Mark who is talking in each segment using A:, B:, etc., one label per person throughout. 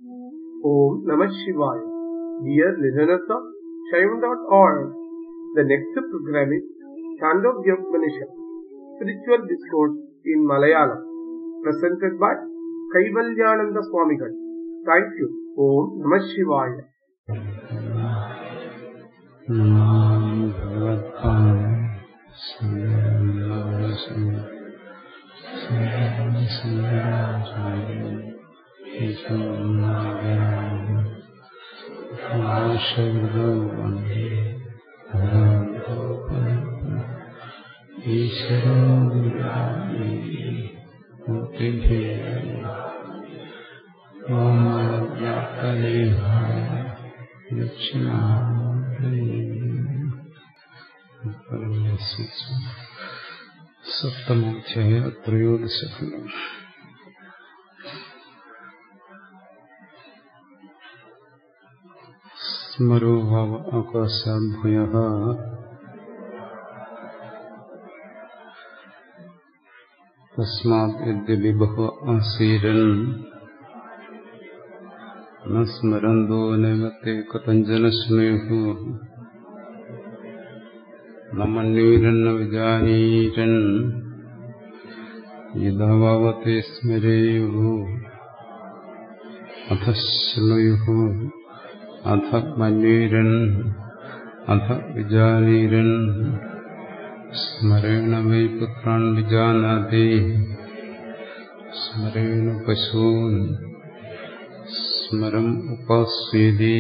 A: Om Namah Shivaya. Dear listeners of Shaivan.org, the next program is Chandogya Spiritual Discourse in Malayalam, presented by Kaivalyananda Swamigal. Thank you. Om Namah Shivaya.
B: സപ്തമാധ്യായ ത്രയോദശഖണ്ഡം സ്മരോ ഭാവ ആകാശാദ്ഭുയ തസ്മാത് യദ്യപി ബഹു ആസീരൻ ന സ്മരന്തോ നൈവത്തെ കഥഞ്ജന സ്നേഹോ നമന്യൂരന്ന വിജാനീരൻ യഥാവത്തെ സ്മരേയു അധ ശൃണുയു അധ മന്യൂരൻ അധ വിജാനീരൻ സ്മരേണ Y പുത്രാൻ വിജാനാതി സ്മരേണ പശൂൻ സ്മരം ഉപാസ്യേതി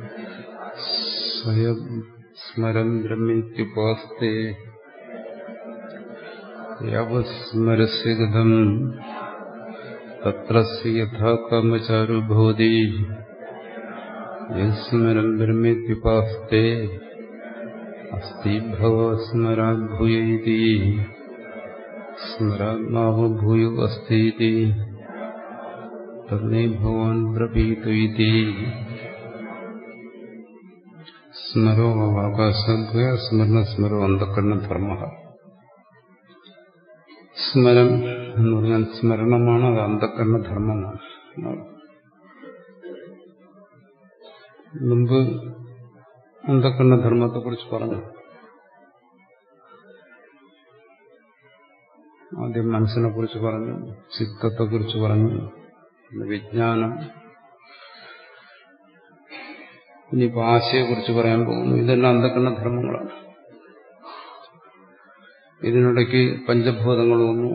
B: സ്വയം സ്മരം ബ്രഹ്മിത്യുപാസ്തേ യാവസ്മരസ്യ ഗതം തത്ര യഥാ കാമചാരു ഭവതി യസ്മരം ബ്രഹ്മിത്യുപാസ്തേ അസ്തി ഭവ സ്മരാദ്ഭൂയ ഇതി സ്മരാത്മാവ് ഭൂയോ അസ്തി ഇതി തന്നേ ഭവാൻ ബ്രവീതു ഇതി സ്മരോ ആകാശദ്വയ സ്മരണ സ്മരോ അന്ധക്കരണ ധർമ്മ സ്മരം എന്ന് പറഞ്ഞാൽ സ്മരണമാണ് അത് അന്ധക്കരണ ധർമ്മമാണ് മുമ്പ് അന്ധക്കരണ ധർമ്മത്തെ കുറിച്ച് പറഞ്ഞു ആദ്യം മനസ്സിനെ കുറിച്ച് പറഞ്ഞു ചിത്തത്തെ കുറിച്ച് പറഞ്ഞു വിജ്ഞാനം ഇനിയിപ്പോ ആശയെക്കുറിച്ച് പറയാൻ പോകുന്നു ഇതെല്ലാം അന്ധക്കരണ ധർമ്മങ്ങളാണ് ഇതിനിടയ്ക്ക് പഞ്ചഭൂതങ്ങൾ വന്നു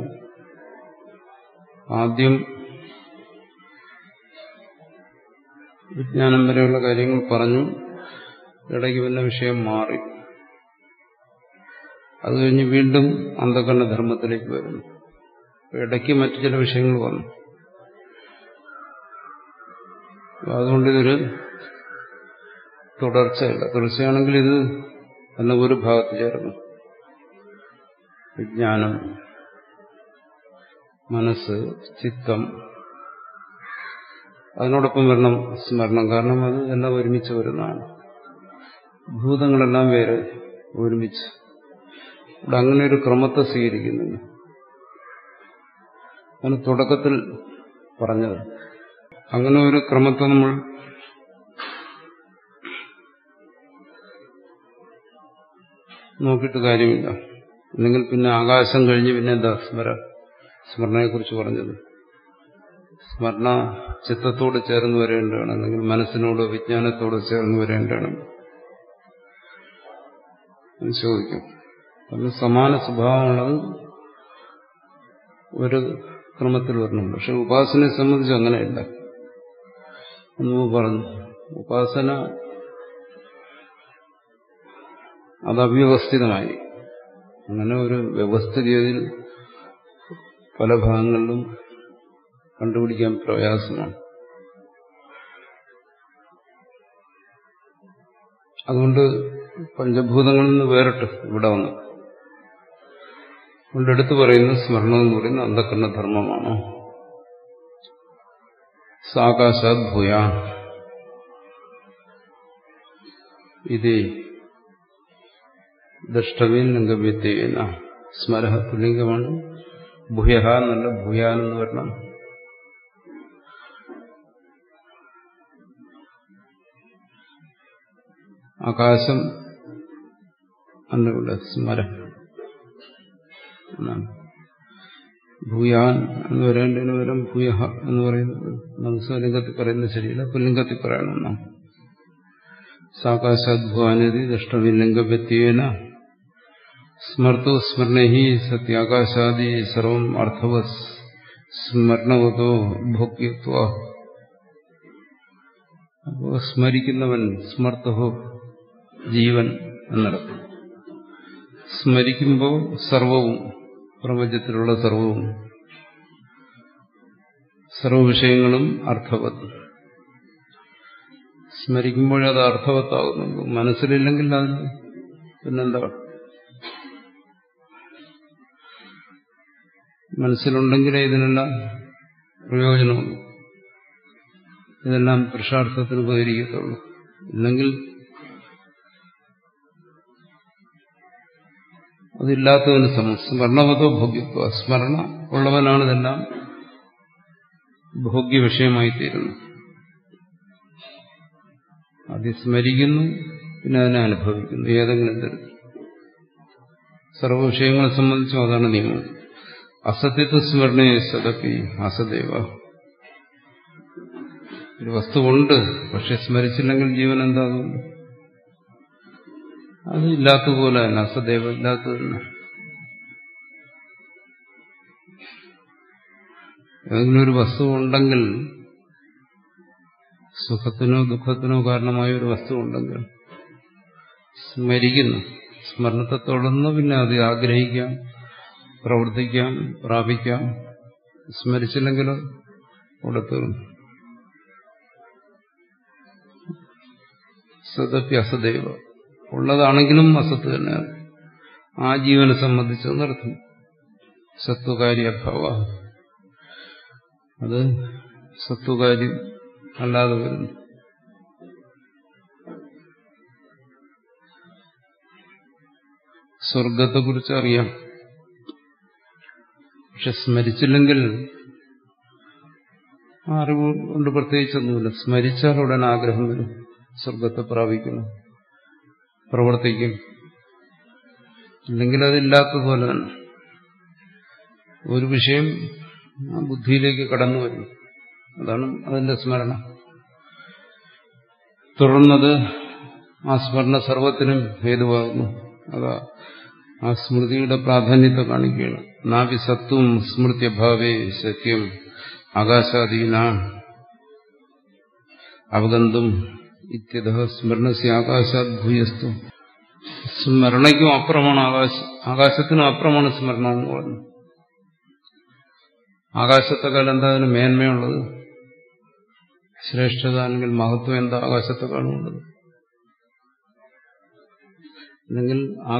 B: ആദ്യം വിജ്ഞാനം വരെയുള്ള കാര്യങ്ങൾ പറഞ്ഞു ഇടയ്ക്ക് പിന്നെ വിഷയം മാറി അത് കഴിഞ്ഞ് വീണ്ടും അന്ധകരണ ധർമ്മത്തിലേക്ക് വരുന്നു ഇടയ്ക്ക് മറ്റു ചില വിഷയങ്ങൾ വന്നു അതുകൊണ്ട് ഇതൊരു തുടർച്ചയല്ല തുടർച്ചയാണെങ്കിൽ ഇത് എന്ന ഒരു ഭാഗത്ത് ചേർന്നു വിജ്ഞാനം മനസ്സ് ചിത്തം അതിനോടൊപ്പം വരണം സ്മരണം കാരണം അത് എല്ലാം ഒരുമിച്ച് വരുന്നതാണ് ഭൂതങ്ങളെല്ലാം വേറെ ഒരുമിച്ച് ഇവിടെ അങ്ങനെ ഒരു ക്രമത്തെ സ്വീകരിക്കുന്നില്ല അതിന് തുടക്കത്തിൽ പറഞ്ഞത് അങ്ങനെ ഒരു ക്രമത്തെ നമ്മൾ നോക്കിയിട്ട് കാര്യമില്ല അല്ലെങ്കിൽ പിന്നെ ആകാശം കഴിഞ്ഞ് പിന്നെ എന്താ സ്മര സ്മരണയെക്കുറിച്ച് പറഞ്ഞത് സ്മരണ ചിത്തത്തോട് ചേർന്ന് വരേണ്ടതാണ് അല്ലെങ്കിൽ മനസ്സിനോട് വിജ്ഞാനത്തോട് ചേർന്ന് വരേണ്ടതാണ് ചോദിക്കും അതിന് സമാന സ്വഭാവമുള്ളത് ഒരു ക്രമത്തിൽ വരണം പക്ഷെ ഉപാസനയെ സംബന്ധിച്ച് അങ്ങനെയല്ല എന്ന് പറഞ്ഞു ഉപാസന അത് അവ്യവസ്ഥിതമായി അങ്ങനെ ഒരു വ്യവസ്ഥിതിയിൽ പല ഭാഗങ്ങളിലും കണ്ടുപിടിക്കാൻ പ്രയാസമാണ് അതുകൊണ്ട് പഞ്ചഭൂതങ്ങളിൽ നിന്ന് വേറിട്ട് ഇവിടെ വന്നു അതുകൊണ്ട് എടുത്തു പറയുന്ന സ്മരണം എന്ന് പറയുന്ന അന്ധക്കരണ ധർമ്മമാണ് സാകാശാത് ഭൂയ ഇത് ദ്രഷ്ടവ്യം ലിംഗവ്യത്യേന സ്മര പുല്ലിംഗമാണ് ഭൂയ എന്നല്ല ഭൂയാനെന്ന് വരണം ആകാശം എന്നിവിടെ സ്മരം എന്നാണ് ഭൂയാൻ എന്ന് പറയേണ്ടതിന് പകരം ഭൂയഹ എന്ന് പറയുന്നത് നമുക്ക് സ്വലിംഗത്തിൽ പറയുന്നത് ശരിയല്ല പുല്ലിംഗത്തിൽ പറയണമെന്നാണ് സാകാശാദ്ഭുവാനതി ദഷ്ടവിലിംഗവ്യത്യേന സ്മർത്തോ സ്മരണഹി സത്യാകാശാദി സർവം അർത്ഥവത് സ്മരണവതോ ഭോഗ്യത്വ അപ്പോ സ്മരിക്കുന്നവൻ സ്മർത്തഹോ ജീവൻ എന്നർത്ഥം സ്മരിക്കുമ്പോൾ സർവവും പ്രപഞ്ചത്തിലുള്ള സർവവും സർവവിഷയങ്ങളും അർത്ഥവത്ത് സ്മരിക്കുമ്പോഴത് അർത്ഥവത്താകുന്നുള്ളൂ മനസ്സിലില്ലെങ്കിൽ അതിന് പിന്നെന്താ മനസ്സിലുണ്ടെങ്കിലേ ഇതിനെല്ലാം പ്രയോജനമുള്ളൂ ഇതെല്ലാം പുരുഷാർത്ഥത്തിന് ഉപകരിക്കത്തുള്ളൂ ഇല്ലെങ്കിൽ അതില്ലാത്തവന് സമം സ്മരണവതോ ഭോഗ്യത്വ സ്മരണ ഉള്ളവനാണ് ഇതെല്ലാം ഭോഗ്യ വിഷയമായി തീരുന്നു ആദ്യം സ്മരിക്കുന്നു പിന്നെ അതിനെ അനുഭവിക്കുന്നു ഏതെങ്കിലും തരത്തിൽ സർവവിഷയങ്ങളെ സംബന്ധിച്ചും അതാണ് നിയമം അസത്യത്വ സ്മരണയെ സദപ്പി അസദേവ ഒരു വസ്തു ഉണ്ട് പക്ഷെ സ്മരിച്ചില്ലെങ്കിൽ ജീവൻ എന്താകും അത് ഇല്ലാത്തപോലെ തന്നെ അസദേവ ഇല്ലാത്തത് തന്നെ ഏതെങ്കിലും ഒരു വസ്തു ഉണ്ടെങ്കിൽ സുഖത്തിനോ ദുഃഖത്തിനോ കാരണമായ ഒരു വസ്തു ഉണ്ടെങ്കിൽ സ്മരിക്കുന്നു സ്മരണത്തെ തുടർന്ന് പിന്നെ അത് ആഗ്രഹിക്കാം പ്രവർത്തിക്കാം പ്രാപിക്കാം സ്മരിച്ചില്ലെങ്കിലോ അവിടെ തീർന്നു സദപ്പി അസദൈവ ഉള്ളതാണെങ്കിലും അസത്ത് തന്നെയാണ് ആ ജീവനെ സംബന്ധിച്ച് നടത്തും സത്വകാരി അഭാവ അത് സത്വകാര്യം അല്ലാതെ വരുന്നു സ്വർഗത്തെക്കുറിച്ച് അറിയാം പക്ഷെ സ്മരിച്ചില്ലെങ്കിൽ ആ അറിവ് കൊണ്ട് പ്രത്യേകിച്ചൊന്നുമില്ല സ്മരിച്ചാൽ ഉടൻ ആഗ്രഹം വരും സ്വർഗത്തെ പ്രാപിക്കണം പ്രവർത്തിക്കും ഇല്ലെങ്കിൽ അതില്ലാത്തതുപോലെ തന്നെ ഒരു വിഷയം ആ ബുദ്ധിയിലേക്ക് കടന്നു വരും അതാണ് അതിന്റെ സ്മരണ തുടർന്നത് ആ സ്മരണ സർവത്തിനും ഹേതുവാകുന്നു അതാ ആ സ്മൃതിയുടെ പ്രാധാന്യത്തെ കാണിക്കുകയാണ് നാവി സത്വം സ്മൃത്യഭാവേ സത്യം ആകാശാദീന അവഗന്തും ഇത്യത സ്മരണസ്യ ആകാശാത് ഭൂയസ്തു സ്മരണയ്ക്കും അപ്പുറമാണ് ആകാശ ആകാശത്തിനും അപ്പുറമാണ് സ്മരണ എന്ന് പറഞ്ഞു ആകാശത്തെക്കാൾ എന്താ അതിന് മേന്മയുള്ളത് ശ്രേഷ്ഠത അല്ലെങ്കിൽ മഹത്വം എന്താ ആകാശത്തെക്കാളുള്ളത് അല്ലെങ്കിൽ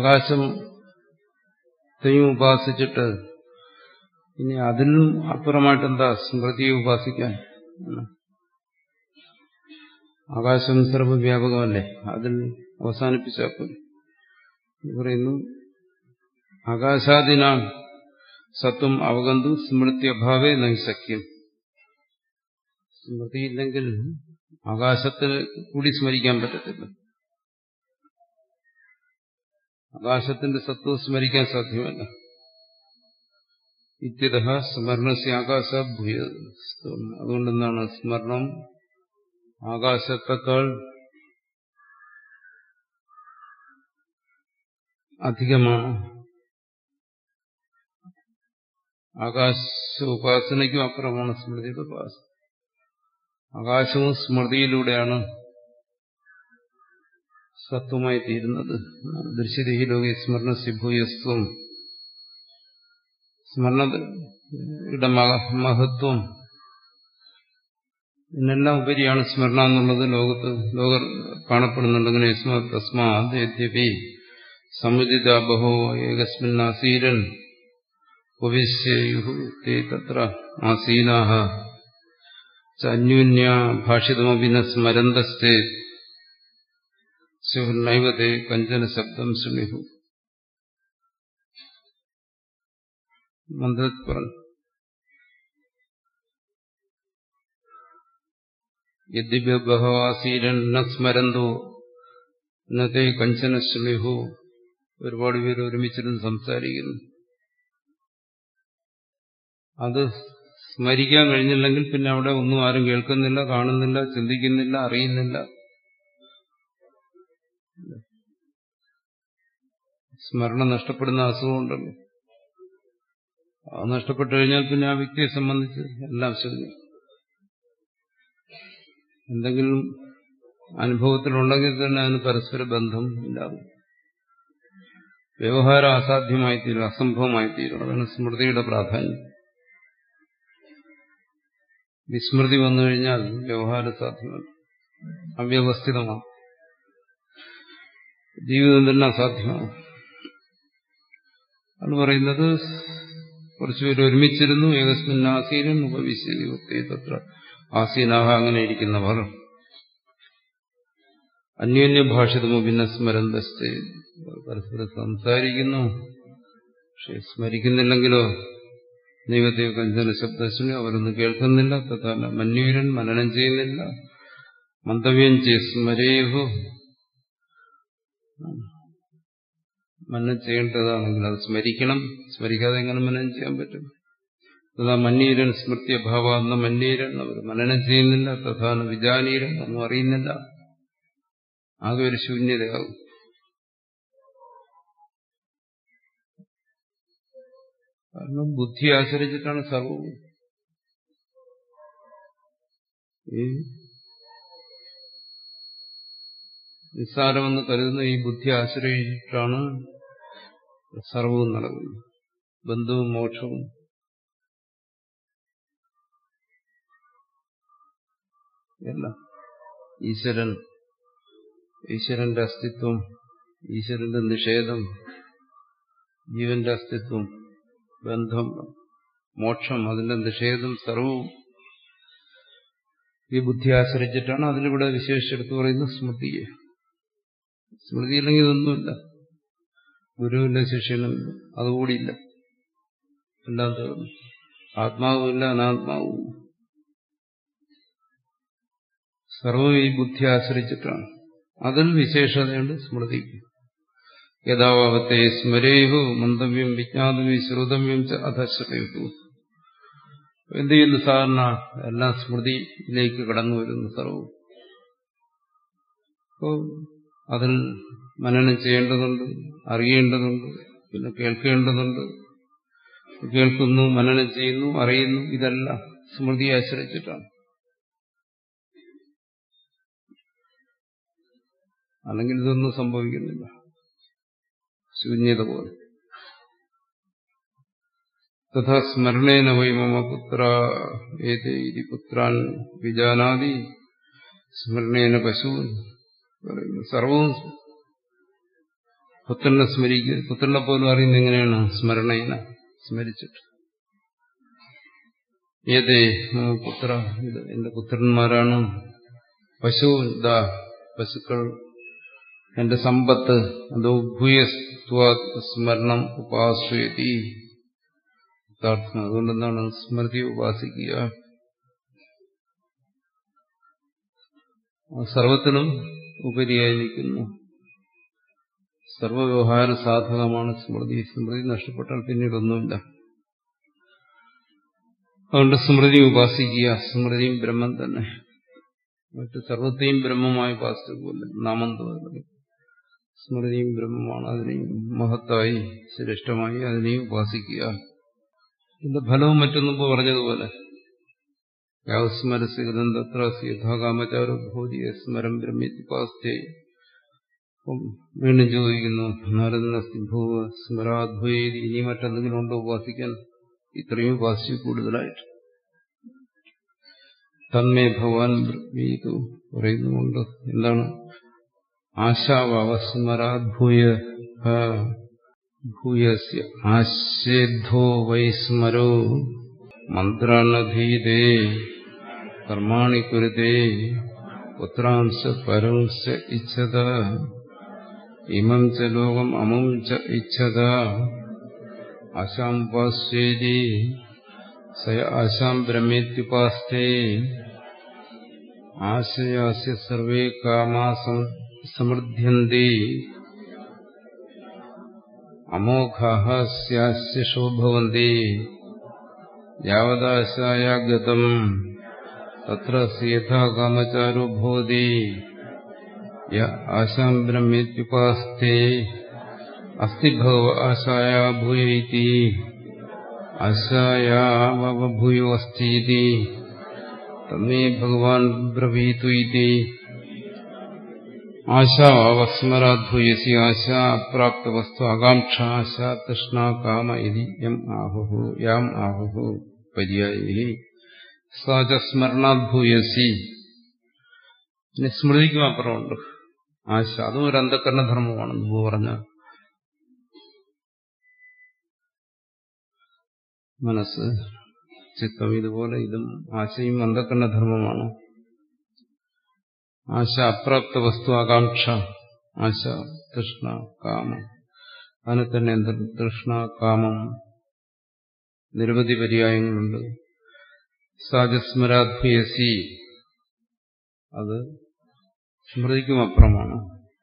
B: ആകാശത്തെയും ഉപാസിച്ചിട്ട് ഇനി അതിനും അപ്പുറമായിട്ട് എന്താ സ്മൃതിയെ ഉപാസിക്കാൻ ആകാശം സർവവ്യാപകമല്ലേ അതിൽ അവസാനിപ്പിച്ചാൽ പറയുന്നു ആകാശാദിനാം സത്വം അവഗന്തു സ്മൃതി അഭാവേ നൈസഖ്യം സ്മൃതിയില്ലെങ്കിൽ ആകാശത്തിൽ കൂടി സ്മരിക്കാൻ പറ്റത്തില്ല ആകാശത്തിന്റെ സത്വം സ്മരിക്കാൻ സാധ്യമല്ല ഇത്യത സ്മരണസ്യ ആകാശ ഭൂയ അതുകൊണ്ടെന്താണ് സ്മരണം ആകാശത്തെക്കാൾ അധികമാണ് ആകാശ ഉപാസനയ്ക്കും അപ്പുറമാണ് സ്മൃതിയുടെ ഉപാസന ആകാശവും സ്മൃതിയിലൂടെയാണ് സത്വമായി തീരുന്നത് ദൃശ്യതീ ലോകി സ്മരണ ഭൂയസ്വം സ്മരണയുടെ മഹത്വം ഇതിനെല്ലാം ഉപരിയാണ് സ്മരണ എന്നുള്ളത് ലോകത്ത് ലോക കാണപ്പെടുന്നുണ്ടെങ്കിൽ തസ്മാത് യദ്യപി സമുദിത ബഹോ ഏകസ്മിൻ ആസീരൻ ഉപവിശ്യു തേ തത്ര ആസീനാഹ അന്യോന്യ ഭാഷിതമപി ന സ്മരന്തസ്തേ നൈവത്തെ കഞ്ചന ശബ്ദം ശൃണിഹു മന്ത്രത്തിൽ പറഞ്ഞു യദ്യപി ബഹവാസീരൻ ന സ്മരന്തോ ഇന്നത്തെ കഞ്ചന ശ്ലേഹു ഒരുപാട് പേര് ഒരുമിച്ചിരുന്ന് സംസാരിക്കുന്നു അത് സ്മരിക്കാൻ കഴിഞ്ഞില്ലെങ്കിൽ പിന്നെ അവിടെ ഒന്നും ആരും കേൾക്കുന്നില്ല കാണുന്നില്ല ചിന്തിക്കുന്നില്ല അറിയുന്നില്ല സ്മരണ നഷ്ടപ്പെടുന്ന അസുഖമുണ്ടല്ലോ അത് നഷ്ടപ്പെട്ടു കഴിഞ്ഞാൽ പിന്നെ ആ വ്യക്തിയെ സംബന്ധിച്ച് എല്ലാം ശരി എന്തെങ്കിലും അനുഭവത്തിലുണ്ടെങ്കിൽ തന്നെ അതിന് പരസ്പര ബന്ധം ഇല്ലാതെ വ്യവഹാരം അസാധ്യമായിത്തീരും അസംഭവമായിത്തീരും അതാണ് സ്മൃതിയുടെ പ്രാധാന്യം വിസ്മൃതി വന്നു കഴിഞ്ഞാൽ വ്യവഹാരം സാധ്യമല്ല അവ്യവസ്ഥിതമാണ് ജീവിതം തന്നെ അസാധ്യമാണ് അത് പറയുന്നത് കുറച്ചുപേര് ഒരുമിച്ചിരുന്നു ഏകസ്മിൻ ആസീനൻ ഉപവിശ്യത്തെ തത്ര ആസീനാഹ അങ്ങനെ ഇരിക്കുന്നവർ അന്യോന്യ ഭാഷിതമോ ഭിന്ന സ്മരന്തസ്ഥ പരസ്പരം സംസാരിക്കുന്നു പക്ഷെ സ്മരിക്കുന്നില്ലെങ്കിലോ ദൈവത്തെ കഞ്ചന ശബ്ദശ്വനി അവരൊന്നും കേൾക്കുന്നില്ല തഥാല മന്യൂരൻ മനനം ചെയ്യുന്നില്ല മന്തവ്യം ചെയ് സ്മരേഹു മന്നം ചെയ്യേണ്ടതാണെങ്കിൽ അത് സ്മരിക്കണം സ്മരിക്കാതെ എങ്ങനെ മനനം ചെയ്യാൻ പറ്റും തഥാ മന്നീരൻ സ്മൃതി അഭാവാന്ന മന്നീരൻ അവർ മനനം ചെയ്യുന്നില്ല തഥാന വിജാനീരൻ ഒന്നും അറിയുന്നില്ല ആകെ ഒരു ശൂന്യതയാകും കാരണം ബുദ്ധി ആശ്രയിച്ചിട്ടാണ് സർവവും ഈ നിസ്സാരമെന്ന് കരുതുന്ന ഈ ബുദ്ധി ആശ്രയിച്ചിട്ടാണ് സർവവും നടക്കുന്നത് ബന്ധുവും മോക്ഷവും എല്ലാം ഈശ്വരൻ ഈശ്വരന്റെ അസ്തിത്വം ഈശ്വരന്റെ നിഷേധം ജീവന്റെ അസ്തിത്വം ബന്ധം മോക്ഷം അതിന്റെ നിഷേധം സർവവും ഈ ബുദ്ധി ആശ്രയിച്ചിട്ടാണ് അതിലിവിടെ വിശേഷിച്ചെടുത്ത് പറയുന്നത് സ്മൃതിയെ സ്മൃതി ഇല്ലെങ്കിൽ ഇതൊന്നുമില്ല ഗുരുവില്ല ശിഷ്യനുമില്ല അതുകൂടിയില്ല എല്ലാം തീർന്നു ആത്മാവുമില്ല അനാത്മാവും സർവം ഈ ബുദ്ധി ആശ്രയിച്ചിട്ടാണ് അതിൽ വിശേഷതയുണ്ട് സ്മൃതിക്ക് യഥാഭാവത്തെ സ്മരേഹു മന്തവ്യം വിജ്ഞാതവ്യം ശ്രുതവ്യം അധശ്രേഹു എന്ത് ചെയ്യുന്നു സാധാരണ എല്ലാം സ്മൃതിയിലേക്ക് കടന്നു വരുന്നു സർവവും അപ്പോൾ അതിൽ മനനം ചെയ്യേണ്ടതുണ്ട് അറിയേണ്ടതുണ്ട് പിന്നെ കേൾക്കേണ്ടതുണ്ട് കേൾക്കുന്നു മനനം ചെയ്യുന്നു അറിയുന്നു ഇതെല്ലാം സ്മൃതിയെ ആശ്രയിച്ചിട്ടാണ് അല്ലെങ്കിൽ ഇതൊന്നും സംഭവിക്കുന്നില്ല ശൂന്യത പോലെ തഥാ സ്മരണേന വൈ മമ പുത്ര ഏതേ ഇതി പുത്രാൻ വിജാനാദി സ്മരണേന പശു പറയുന്നു സർവവും പുത്രനെ സ്മരിക്കുക പുത്രനെ പോലും അറിയുന്ന എങ്ങനെയാണ് സ്മരണേന സ്മരിച്ചിട്ട് ഏതേ മമ പുത്ര ഇത് എന്റെ പുത്രന്മാരാണ് പശു ഇതാ പശുക്കൾ എന്റെ സമ്പത്ത് അതോ ഭൂയസ്ത്വ സ്മരണം ഉപാസ്വതി അതുകൊണ്ടെന്താണ് സ്മൃതി ഉപാസിക്കുക സർവത്തിനും ഉപരിയായി നിൽക്കുന്നു സർവവ്യവഹാര സാധകമാണ് സ്മൃതി സ്മൃതി നഷ്ടപ്പെട്ടാൽ പിന്നീടൊന്നുമില്ല അതുകൊണ്ട് സ്മൃതി ഉപാസിക്കുക സ്മൃതിയും ബ്രഹ്മം തന്നെ മറ്റു സർവത്തെയും ബ്രഹ്മമായി ഉപാസിക്കുമല്ലോ നാമം തോന്നുന്നത് സ്മൃതിയും ബ്രഹ്മമാണ് അതിനെയും മഹത്തായി ശ്രേഷ്ഠമായി അതിനെയും ഉപാസിക്കുക ഇതിന്റെ ഫലവും മറ്റൊന്നും പറഞ്ഞതുപോലെ യാവസ്മരസ് ഗ്രന്ഥത്ര യഥാകാമചാരോ ഭൂതി സ്മരം ബ്രഹ്മിത്യുപാസ്തേ വീണ്ടും ചോദിക്കുന്നു നാരദനസ്തി ഭൂവ സ്മരാദ്ഭുയേതി ഇനി മറ്റെന്തെങ്കിലും ഉണ്ടോ ഉപാസിക്കാൻ ഇത്രയും ഉപാസിച്ചു കൂടുതലായിട്ട് തന്മേ ഭഗവാൻ ബ്രഹ്മീതു പറയുന്നുമുണ്ട് എന്താണ് ആശാവസ്മരാദ്ഭൂയ ഭൂയസ്യ ആശേദ്ധോ വൈസ്മരോ മന്ത്രാനധീതേ കർമാണി കുരുതേ പുത്രാംശ പരംശ ഇച്ഛത ഇമം ച ലോകം അമം ച ഇച്ഛത ആശാം ഉപാസ്യേതി സയ ആശാം ബ്രഹ്മേത്യുപാസ്തേ ആശയാസ്യ സർവേ കാമാ സമൃദ്ധ്യന്തി അമോഘാഃ സ്യാസ്യ ശോഭവന്തി യാവദാശായ ഗതം തത്ര സീതാ കാമചാരോ ഭവതി യ ആശാം ബ്രഹ്മേത്യുപാസ്തേ അസ്തി ഭഗവ ആശായ ഭൂയ ഇതി ആശായാവഭൂയോ അസ്തി തമേ ഭഗവാൻ ബ്രവീതു ഇതി ആശാവസ്മരാദ്ഭൂയസി ആശ അപ്രാപ്തവസ്തു ആകാംക്ഷ ആശ തൃഷ്ണ കാമ ഇതി യം ആഹുഹു യാം ആഹുഹു പര്യായി സാച സ്മരണാദ്ഭൂയസി ഇനി സ്മൃതിക്കും അപ്പുറമുണ്ട് ആശ അതും ഒരു അന്ധകരണധർമ്മമാണ് മുമ്പ് പറഞ്ഞ മനസ്സ് ചിത്തം ഇതുപോലെ ഇതും ആശയും അന്ധകരണധർമ്മമാണ് ആശ അപ്രാപ്ത വസ്തു ആകാംക്ഷ ആശ തൃഷ്ണ കാമം അതിനെ തന്നെ എന്ത് തൃഷ്ണ കാമം നിരവധി പര്യായങ്ങളുണ്ട് സാജസ്മരാധ്യസി അത് സ്മൃതിക്കും അപ്പുറമാണ്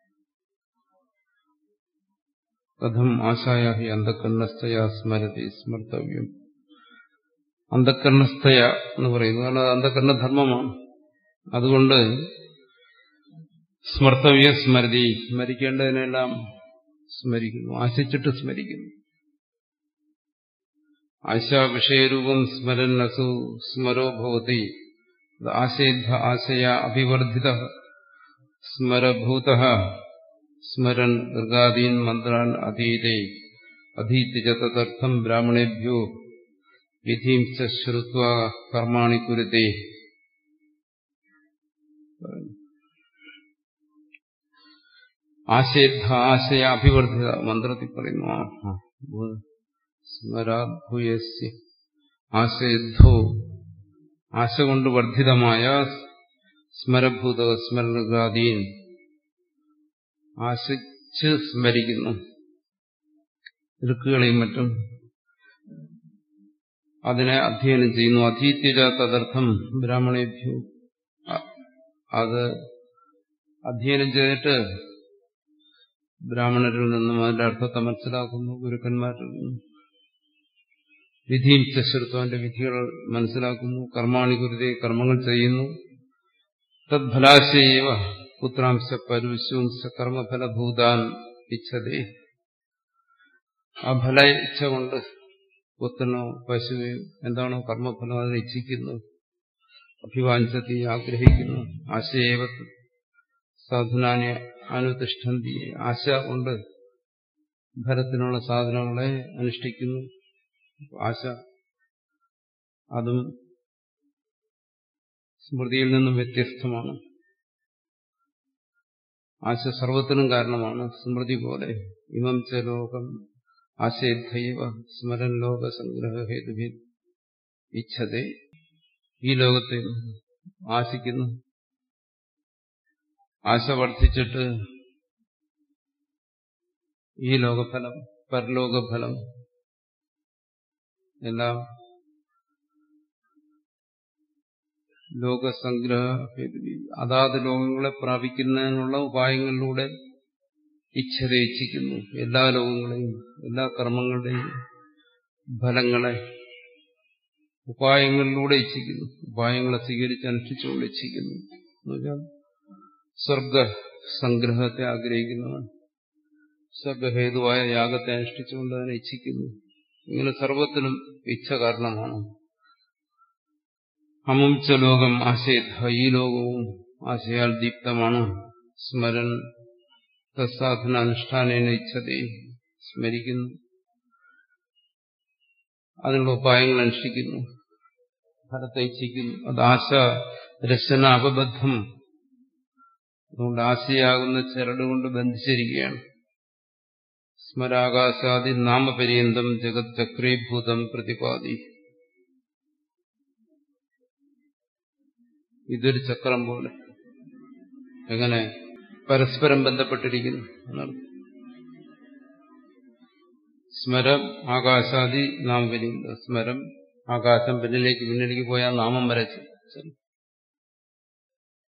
B: കഥം ആശായ ഹി അന്ധകരണസ്ഥയ സ്മരതി സ്മർത്തവ്യം അന്ധകരണസ്ഥയ എന്ന് പറയുന്നത് കാരണം അത് അന്ധകരണധർമ്മമാണ് അതുകൊണ്ട് സ്മർത്തവ്യ സ്മരതി സ്മരിക്കേണ്ടതിനെല്ലാം സ്മരിക്കുന്നു ആശിച്ചിട്ട് സ്മരിക്കുന്നു ആശാ വിഷയരൂപം സ്മരൻ അസു സ്മരോ ഭവതി ആശയദ്ധ ആശയ അഭിവർദ്ധിത സ്മരഭൂത സ്മരൻ ദീർഘാദീൻ മന്ത്രാൻ അധീതേ അധീത്യ തദർത്ഥം ബ്രാഹ്മണേഭ്യോ വിധിം ശ്രുത്വ കർമാണി കുരുത്തെ ആശയദ്ധ ആശയ അഭിവർദ്ധിത മന്ത്രത്തിൽ പറയുന്നു സ്മരാഭൂയസ്യ ആശയദ്ധോ ആശ കൊണ്ട് വർദ്ധിതമായ സ്മരഭൂത സ്മരണാദീൻ ആശിച്ച് സ്മരിക്കുന്നു ഋക്കുകളെയും മറ്റും അതിനെ അധ്യയനം ചെയ്യുന്നു അധീത്യജ തദർത്ഥം ബ്രാഹ്മണേഭ്യോ അത് അധ്യയനം ചെയ്തിട്ട് ബ്രാഹ്മണരിൽ നിന്നും അതിന്റെ അർത്ഥത്തെ മനസ്സിലാക്കുന്നു ഗുരുക്കന്മാരിൽ നിന്നും വിധിയും ചശ്രുത്വന്റെ വിധികൾ മനസ്സിലാക്കുന്നു കർമാണി കുരുതി കർമ്മങ്ങൾ ചെയ്യുന്നു തദ്ഫലാശയവ പുത്രാംശ പരുശുംസ കർമ്മഫലഭൂതാൻ ഇച്ഛതേ ആ ഫല ഇച്ഛ കൊണ്ട് പുത്രനോ പശുവോ എന്താണോ കർമ്മഫലം അതിനെ ഇച്ഛിക്കുന്നു അഭിവാഞ്ചത്തി ആഗ്രഹിക്കുന്നു ആശയേവ സാധനാനെ അനുതിഷ്ഠന്തി ആശ കൊണ്ട് ഫലത്തിനുള്ള സാധനങ്ങളെ അനുഷ്ഠിക്കുന്നു ആശ അതും സ്മൃതിയിൽ നിന്നും വ്യത്യസ്തമാണ് ആശ സർവത്തിനും കാരണമാണ് സ്മൃതി പോലെ ഇമം ച ലോകം ആശയദ്ധൈവ സ്മരൻ ലോക സംഗ്രഹ ഹേതുഭി ഇച്ഛതേ ഈ ലോകത്തെ ആശിക്കുന്നു ആശ വർദ്ധിച്ചിട്ട് ഈ ലോകഫലം പരലോകഫലം എല്ലാം ലോകസംഗ്രഹ അതാത് ലോകങ്ങളെ പ്രാപിക്കുന്നതിനുള്ള ഉപായങ്ങളിലൂടെ ഇച്ഛത ഇച്ഛിക്കുന്നു എല്ലാ ലോകങ്ങളെയും എല്ലാ കർമ്മങ്ങളുടെയും ഫലങ്ങളെ ഉപായങ്ങളിലൂടെ ഇച്ഛിക്കുന്നു ഉപായങ്ങളെ സ്വീകരിച്ച് അനുഷ്ഠിച്ചുകൊണ്ട് ഇച്ഛിക്കുന്നു എന്നുവെച്ചാൽ സ്വർഗ സംഗ്രഹത്തെ ആഗ്രഹിക്കുന്നവൻ സ്വർഗഹേതുവായ യാഗത്തെ അനുഷ്ഠിച്ചുകൊണ്ട് അതിനെ ഇച്ഛിക്കുന്നു ഇങ്ങനെ സർവത്തിനും ഇച്ഛ കാരണമാണ് അമുംച ലോകം ആശയദ്ധ ഈ ലോകവും ആശയാൽ ദീപ്തമാണ് സ്മരൻ തസാധന അനുഷ്ഠാനേന ഇച്ഛതേ സ്മരിക്കുന്നു അതിനുള്ള ഉപായങ്ങൾ അനുഷ്ഠിക്കുന്നു ഫലത്തെ ഇച്ഛിക്കുന്നു അത് ആശ രശന അപബദ്ധം അതുകൊണ്ട് ആശയാകുന്ന ചരട് കൊണ്ട് ബന്ധിച്ചിരിക്കുകയാണ് സ്മരാകാശാദി നാമപര്യന്തം ജഗത് ചക്രീഭൂതം പ്രതിപാദി ഇതൊരു ചക്രം പോലെ എങ്ങനെ പരസ്പരം ബന്ധപ്പെട്ടിരിക്കുന്നു എന്നർത്ഥം സ്മരം ആകാശാദി നാമപര്യന്തം സ്മരം ആകാശം പിന്നിലേക്ക് പിന്നിലേക്ക് പോയാൽ നാമം വരച്ച്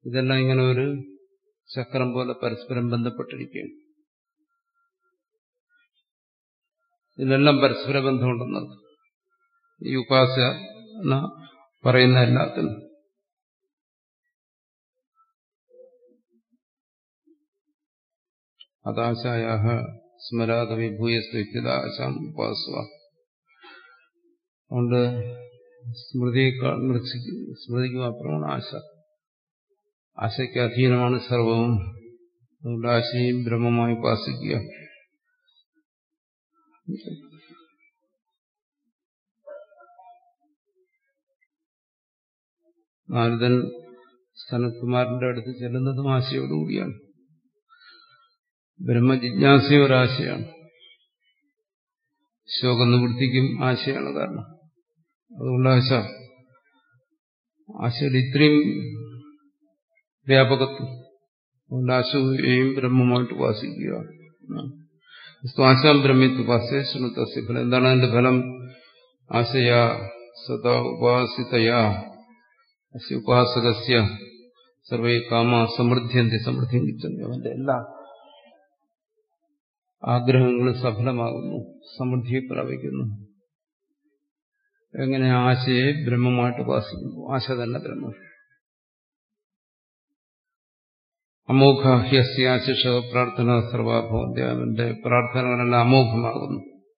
B: ഇതെല്ലാം ഇങ്ങനെ ഒരു ചക്രം പോലെ പരസ്പരം ബന്ധപ്പെട്ടിരിക്കുകയാണ് ഇതിലെല്ലാം പരസ്പര ബന്ധമുണ്ടെന്നത് ഈ ഉപാസന പറയുന്ന എല്ലാത്തിനും അതാശായ സ്മരാത വിഭൂയസ്വിതാശാം ഉപാസുവ അതുകൊണ്ട് സ്മൃതിയേക്കാൾ സ്മൃതിക്ക് മാത്രമാണ് ആശ ആശയ്ക്ക് അധീനമാണ് സർവവും അതുകൊണ്ട് ആശയും ബ്രഹ്മമായി ഉപാസിക്കുക നാരദൻ സനത്കുമാരന്റെ അടുത്ത് ചെല്ലുന്നതും ആശയോടുകൂടിയാണ് ബ്രഹ്മജിജ്ഞാസയും ഒരാശയാണ് ശോകനിവൃത്തിക്കും ആശയാണ് കാരണം അതുകൊണ്ട് ആശ ആശയുടെ ഇത്രയും വ്യാപകത്വം അതുകൊണ്ട് ആശയെയും ബ്രഹ്മമായിട്ട് ഉപാസിക്കുക ആശാം ബ്രഹ്മിത്വ ഉപാസേ ശൃണുത്തസ്യ ഫലം എന്താണ് അതിന്റെ ഫലം ആശയാ സദാ ഉപാസിതയാ അസ്യ ഉപാസകസ്യ സർവേ കാമ സമൃദ്ധ്യന്തി സമൃദ്ധിയും കിട്ടുന്നു അവന്റെ എല്ലാ ആഗ്രഹങ്ങളും സഫലമാകുന്നു സമൃദ്ധിയെ പ്രാപിക്കുന്നു എങ്ങനെ ആശയെ ബ്രഹ്മമായിട്ട് ഉപാസിക്കുന്നു ആശ തന്നെ ബ്രഹ്മം അമോഘ ഹ്യസ്യാശിഷ പ്രാർത്ഥന സർവാഭവന്തി അവന്റെ പ്രാർത്ഥനകളെല്ലാം അമോഘമാകുന്നു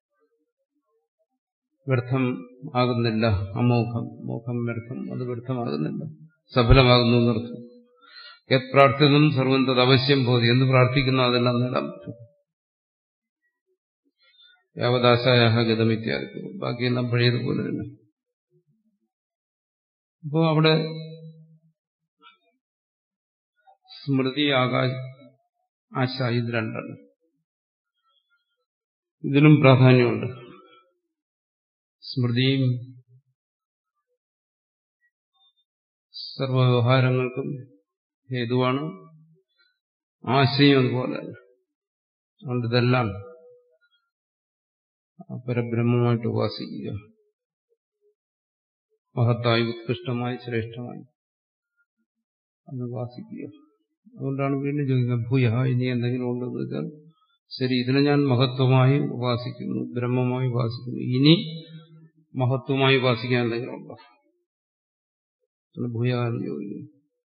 B: വ്യർത്ഥം ആകുന്നില്ല അമോഘം മോഘം വ്യർത്ഥം അത് വ്യർത്ഥമാകുന്നില്ല സഫലമാകുന്നു എന്നർത്ഥം യത് പ്രാർത്ഥിതം സർവം തത് അവശ്യം ബോധി എന്ന് പ്രാർത്ഥിക്കുന്നു അതെല്ലാം നേടാൻ പറ്റും യാവദാശായ ഗതമിത്യാദി ബാക്കിയെല്ലാം പഴയതുപോലെ തന്നെ അപ്പോ അവിടെ സ്മൃതി ആകാശ ആശ ഇത് രണ്ടാണ് ഇതിനും പ്രാധാന്യമുണ്ട് സ്മൃതിയും സർവവ്യവഹാരങ്ങൾക്കും ഹേതുവാണ് ആശയും അതുപോലെ അതുകൊണ്ട് ഇതെല്ലാം പരബ്രഹ്മമായിട്ട് ഉപാസിക്കുക മഹത്തായി ഉത്കൃഷ്ടമായി ശ്രേഷ്ഠമായി അത് ഉപാസിക്കുക അതുകൊണ്ടാണ് വീണ്ടും ചോദിക്കുന്നത് ഭൂയ ഇനി എന്തെങ്കിലും ഉണ്ടെന്ന് വെച്ചാൽ ശരി ഇതിനെ ഞാൻ മഹത്വമായി ഉപാസിക്കുന്നു ബ്രഹ്മമായി ഉപാസിക്കുന്നു ഇനി മഹത്വമായി ഉപാസിക്കാൻ എന്തെങ്കിലും ഉണ്ടോ ഭൂയ എന്ന് ചോദിക്കുന്നു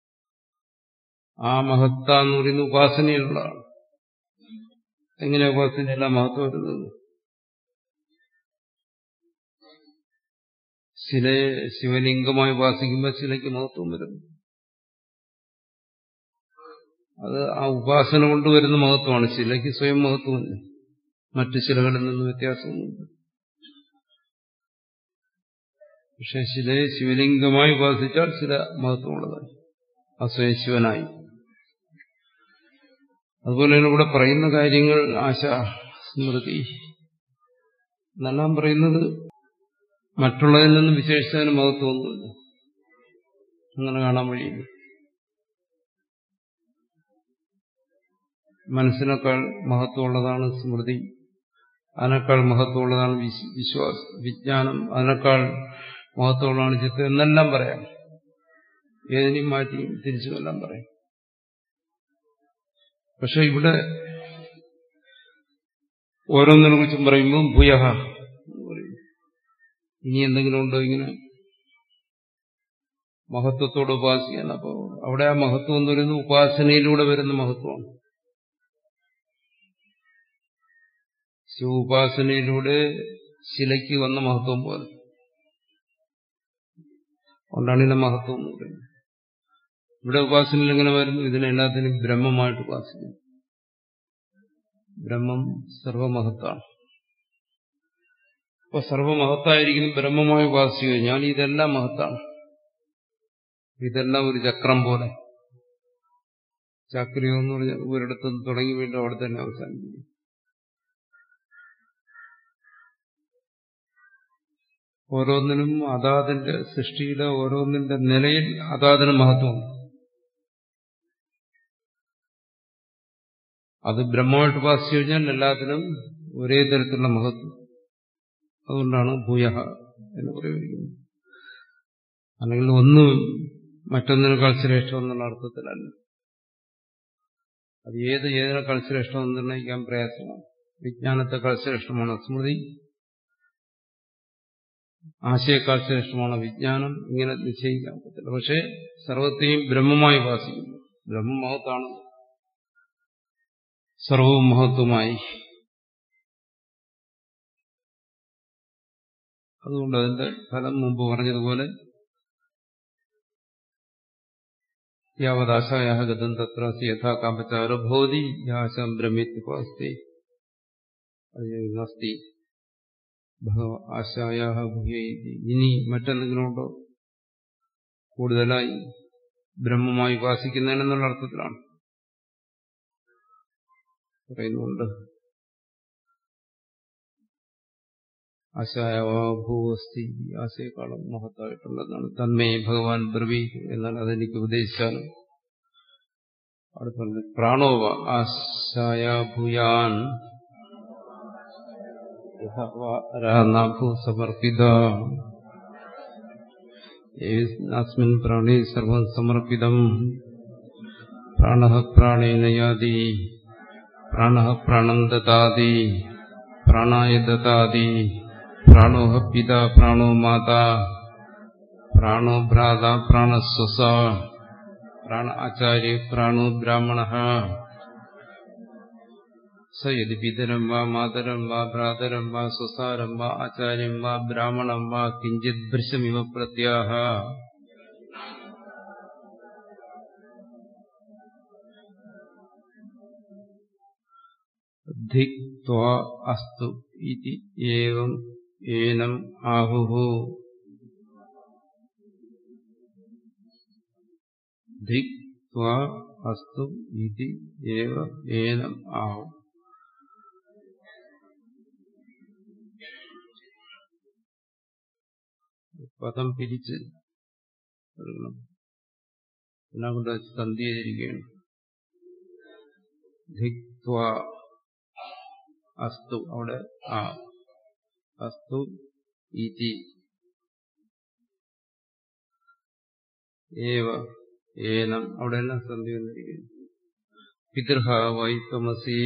B: ആ മഹത്ത എന്ന് പറയുന്ന ഉപാസനയിലുള്ളതാണ് എങ്ങനെ ഉപാസനയല്ല മഹത്വം വരുന്നത് ശിലയെ ശിവലിംഗമായി ഉപാസിക്കുമ്പോൾ ശിലയ്ക്ക് മഹത്വം വരുന്നു അത് ആ ഉപാസന കൊണ്ട് വരുന്ന മഹത്വമാണ് ശിലയ്ക്ക് സ്വയം മഹത്വമില്ല മറ്റു ശിലകളിൽ നിന്ന് വ്യത്യാസമൊന്നുമില്ല പക്ഷെ ശിലയെ ശിവലിംഗമായി ഉപാസിച്ചാൽ ശില മഹത്വമുള്ളതായി ആ സ്വയം ശിവനായി അതുപോലെയാണ് ഇവിടെ പറയുന്ന കാര്യങ്ങൾ ആശ സ്മൃതി എന്നെല്ലാം പറയുന്നത് മറ്റുള്ളതിൽ നിന്ന് വിശേഷിച്ചതിന് മഹത്വമൊന്നുമില്ല അങ്ങനെ കാണാൻ വഴിയില്ല മനസ്സിനേക്കാൾ മഹത്വമുള്ളതാണ് സ്മൃതി അതിനേക്കാൾ മഹത്വമുള്ളതാണ് വിശ്വാസ വിജ്ഞാനം അതിനേക്കാൾ മഹത്വമുള്ളതാണ് ചിത്രം എന്നെല്ലാം പറയാം ഏതിനെയും മാറ്റി തിരിച്ചുമെല്ലാം പറയാം പക്ഷെ ഇവിടെ ഓരോന്നിനെ കുറിച്ചും പറയുമ്പോൾ ഭൂയഹ ഇനി എന്തെങ്കിലും ഉണ്ടോ ഇങ്ങനെ മഹത്വത്തോട് ഉപാസിക്കാൻ അപ്പോ അവിടെ ആ മഹത്വം എന്ന് പറയുന്നത് ഉപാസനയിലൂടെ വരുന്ന മഹത്വമാണ് ശിവ ഉപാസനയിലൂടെ ശിലയ്ക്ക് വന്ന മഹത്വം പോലെ അതുകൊണ്ടാണ് ഇതിന്റെ മഹത്വം എന്ന് പറയുന്നത് ഇവിടെ ഉപാസനയിൽ എങ്ങനെ വരുന്നു ഇതിനെല്ലാത്തിനും ബ്രഹ്മമായിട്ട് ഉപാസിക്കുന്നു ബ്രഹ്മം സർവമഹത്താണ് അപ്പൊ സർവമഹത്തായിരിക്കുന്ന ബ്രഹ്മമായി ഉപാസിച്ചു കഴിഞ്ഞാൽ ഇതെല്ലാം മഹത്താണ് ഇതെല്ലാം ഒരു ചക്രം പോലെ ചക്രിയം എന്ന് പറഞ്ഞാൽ ഒരിടത്ത് തുടങ്ങി വീണ്ടും അവിടെ തന്നെ അവസാനിക്കുന്നു ഓരോന്നിനും അതാതിന്റെ സൃഷ്ടിയുടെ ഓരോന്നിന്റെ നിലയിൽ അതാതിന് മഹത്വമുണ്ട് അത് ബ്രഹ്മമായിട്ട് ഉപാസിച്ചു കഴിഞ്ഞാൽ എല്ലാത്തിനും ഒരേ തരത്തിലുള്ള മഹത്വം അതുകൊണ്ടാണ് ഭൂയഹ എന്ന് പ്രയോഗിക്കുന്നത് അല്ലെങ്കിൽ ഒന്ന് മറ്റൊന്നിനേക്കാൾ ശ്രേഷ്ഠം എന്നുള്ള അർത്ഥത്തിലല്ല അത് ഏത് ഏതിനേക്കാൾ ശ്രേഷ്ഠം എന്ന് നിർണ്ണയിക്കാൻ പ്രയാസമാണ് വിജ്ഞാനത്തെക്കാൾ ശ്രേഷ്ഠമാണ് സ്മൃതി ആശയേക്കാൾ ശ്രേഷ്ഠമാണ് വിജ്ഞാനം ഇങ്ങനെ നിശ്ചയിക്കാൻ പറ്റില്ല പക്ഷെ സർവത്തെയും ബ്രഹ്മമായി ഉപാസിക്കുന്നു ബ്രഹ്മ മഹത്താണ് സർവവും മഹത്വമായി അതുകൊണ്ട് അതിന്റെ ഫലം മുമ്പ് പറഞ്ഞതുപോലെ യാവദാശായ ഗതം തത്ര യഥാ കാമ്പച്ചാരോ ഭവതി യാശം ബ്രഹ്മിത്യുപാസ്തി നസ്തി ആശായ ഇനി മറ്റെന്തെങ്കിലും ഉണ്ടോ കൂടുതലായി ബ്രഹ്മമായി ഉപാസിക്കുന്നതിനെന്നുള്ള അർത്ഥത്തിലാണ് പറയുന്നുണ്ട് ആശായഭൂവസ്തി ആശയെക്കാളും മഹത്തായിട്ടുള്ളതാണ് തന്മേ ഭഗവാൻ ബ്രവി എന്നാൽ അതെനിക്ക് ഉപദേശിച്ചാലും അവിടെ പറഞ്ഞു പ്രാണോവ ആശായ ഭൂയാൻ സമർപ്പിത േസ്മിൻ പ്രാണി സർവം സമർപ്പിതം പ്രാണ പ്രാണേന യാതി പ്രാണ പ്രാണം ദാതി പ്രാണായ ദാതി പ്രാണോ പിത പ്രാണോ മാതാ പ്രാണോ ഭ്രാത പ്രാണസ്വസ പ്രാണ ആചാര്യ പ്രാണോ ബ്രാഹ്മണ സ യതി പിതരം വാ മാതരം വാ ഭ്രാതരം വാ സ്വസാരം വാ ആചാര്യം വാ ബ്രാഹ്മണം വാ കിഞ്ചിത് ഭൃശമിവ പ്രത്യാഹ ധിക്വാ അസ്തു ഇതി ഏവം ഏനം ആഹുഹു ധിക്വാ അസ്തു ഇതി ഏവ ഏനം ആഹു പദം പിരിച്ച് എല്ലാം കൊണ്ട് സന്ധി ചെയ്തിരിക്കുകയാണ് ധിക്വ അസ്തു അവിടെ ആ അസ്തു ഇതി ഏവ ഏനം അവിടെ എല്ലാം സന്ധി വന്നിരിക്കുന്നു പിതൃഹ വൈ തമസി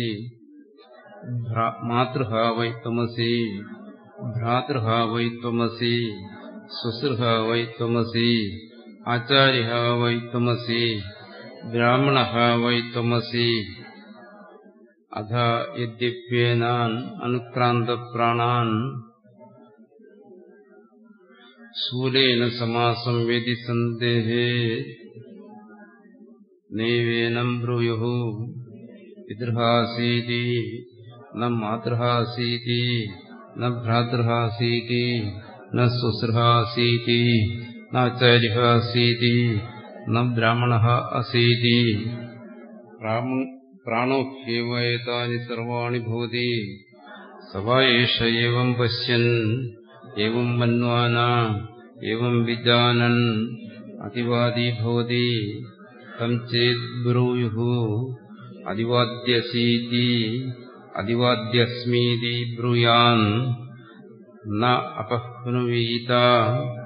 B: മാതൃഹ വൈ തമസി ഭ്രാതൃഹ വൈ തമസി സ്വസൃഹ വൈ തമസി ആചാര്യ വൈ തമസി ബ്രാഹ്മണ വൈ തമസി അധ യദ്യപ്യേനാൻ അനുക്രാന്തപ്രാണാൻ ശൂലേന സമാസം വേദി സന്ദേഹേ നൈവേനം ബ്രൂയു പിതൃഹാസീതി ന മാതൃഹാസീതി ന ഭ്രാതൃഹാസീതി ന സ്വസൃഹാസീതി നാചാര്യഹാസീതി ന ബ്രാഹ്മണ അസീതി പ്രാണോഹ്യേവേതാനി സർവാണി ഭവതി സവായേഷ ഏവം പശ്യൻ ഏവം മന്വാന ഏവം വിജാനൻ അതിവാദി ഭവതി തം ചേത് ബ്രൂയു അതിവാദ്യസീതി അതിവാദ്യസ്മീതി ബ്രൂയാൻ ന അപഹ്നുവീത